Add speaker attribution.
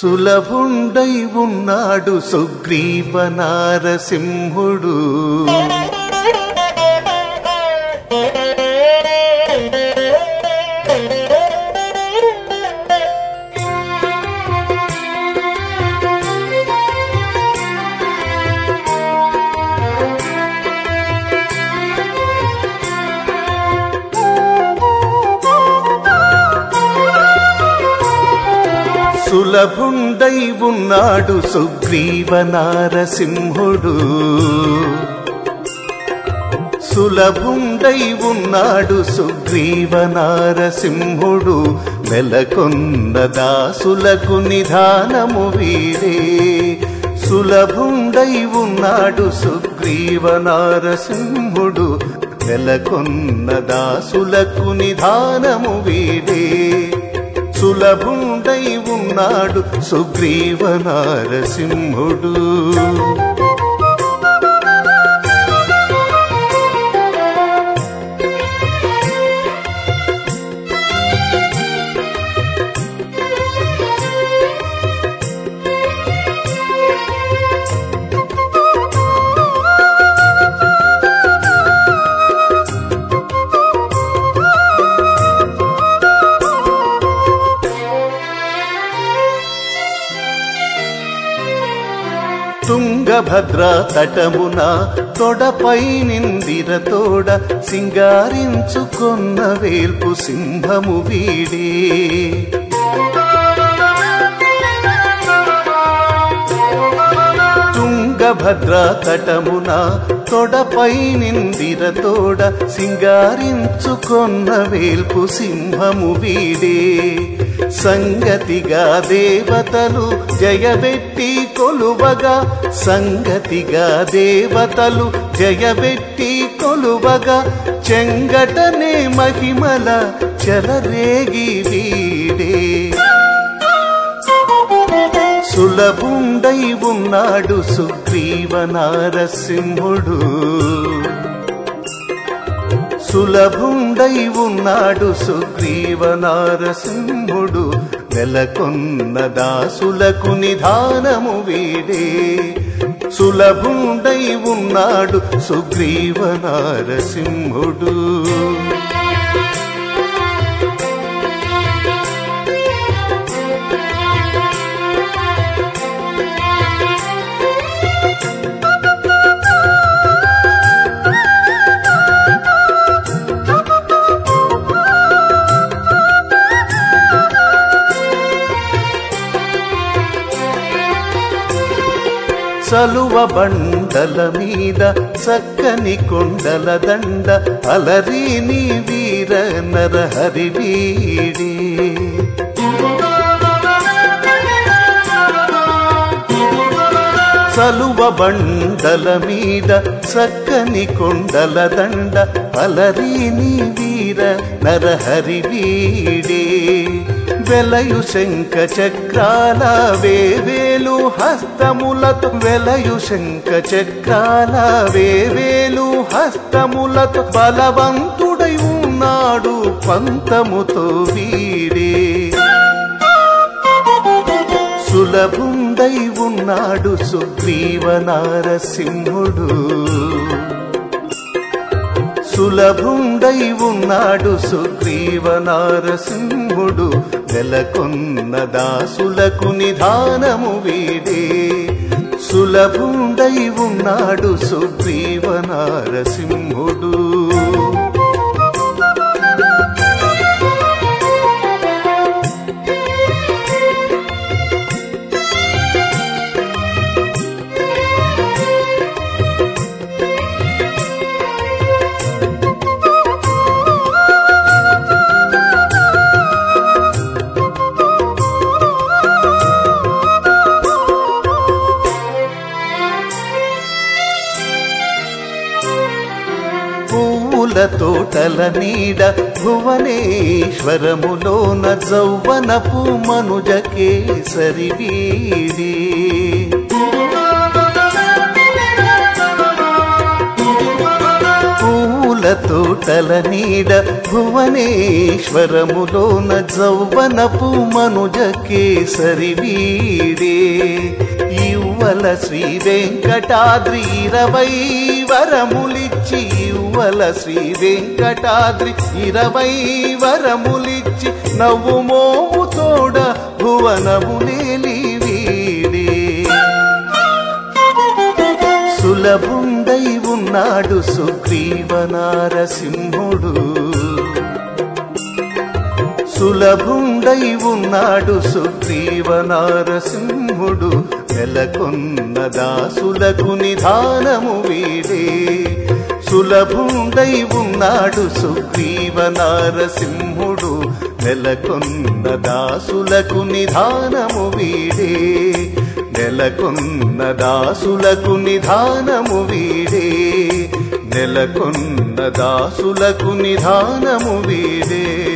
Speaker 1: సులభుండై ఉన్నాడు సుగ్రీవ నారసింహుడు సులభుండై ఉన్నాడు సుగ్రీవ నారసింహుడు సులభుండై ఉన్నాడు సుగ్రీవ నారసింహుడు నెలకొన్న దాసులకు నిధానము వీడే సులభుండై ఉన్నాడు సుగ్రీవ నారసింహుడు నెలకొన్న దాసులకు నిధానము వీడే సులభుండై ఉన్నాడు సుగ్రీవ నారసింహుడు తుంగభద్ర తటమున తొడపై నిందిర తోడ సింగారించుకొన్న వేల్పు సింహము వీడే తుంగభద్ర తటమున తొడపై నిందిర తోడ సింగారించుకొన్న వేల్పు సింహము వీడే సంగతిగా దేవతలు జయబెట్టి కొలువగా సంగతిగా దేవతలు జయబెట్టి కొలువగా చెంగటనే మహిమల చెలరేగి వీడే సులభుండై ఉన్నాడు సుగ్రీవ నారసింహుడు సులభుండై ఉన్నాడు సుగ్రీవ నారసింహుడు నెలకొన్న దాసులకు నిధానము వీడే సులభుండై ఉన్నాడు సుగ్రీవ నారసింహుడు సలువ బండల మీద చక్కని కొండల దండ అలరి నీ వీర నరహరి వీడి సలువ బండల మీద చక్కని కొండల దండ అలరి నీ వీర నరహరి వీడే వెలయు శంఖ చక్రాల వేవేలు హస్తములతో వెలయు శంఖ చక్రాల వేవేలు హస్తములతో బలవంతుడై ఉన్నాడు పంతముతో వీడే సులభుండై ఉన్నాడు సుగ్రీవ నారసింహుడు సులభుండై ఉన్నాడు సుగ్రీవ నారసింహుడు నెలకొన్న దాసులకు నిధానము వీడే సులభుండై ఉన్నాడు సుగ్రీవ నారసింహుడు పువ్వుల తోటల నీడ భువనేశ్వరములోన జౌవనపు మనుజ కేసరి వీడి పువ్వుల తోటల నీడ భువనేశ్వరములోన జౌవనపు మనుజ కేసరి వీడే ఇవ్వల శ్రీ వెంకటాద్రి ఇరవై వరములిచ్చి ఇవ్వల శ్రీ వెంకటాద్రి ఇరవై వరములిచ్చి నవ్వు మోము తోడ భువనములేలి వీడే సులభుండై ఉన్నాడు సుగ్రీవ నారసింహుడు సులభుండై ఉన్నాడు సుగ్రీవ నారసింహుడు నెలకొన్న దాసులకు నిధానము వీడే సులభుండై ఉన్నాడు సుగ్రీవ నారసింహుడు నెలకొన్న దాసులకు నిధానము వీడే నెలకొన్న దాసులకు నిధానము వీడే నెలకొన్న దాసులకు నిధానము వీడే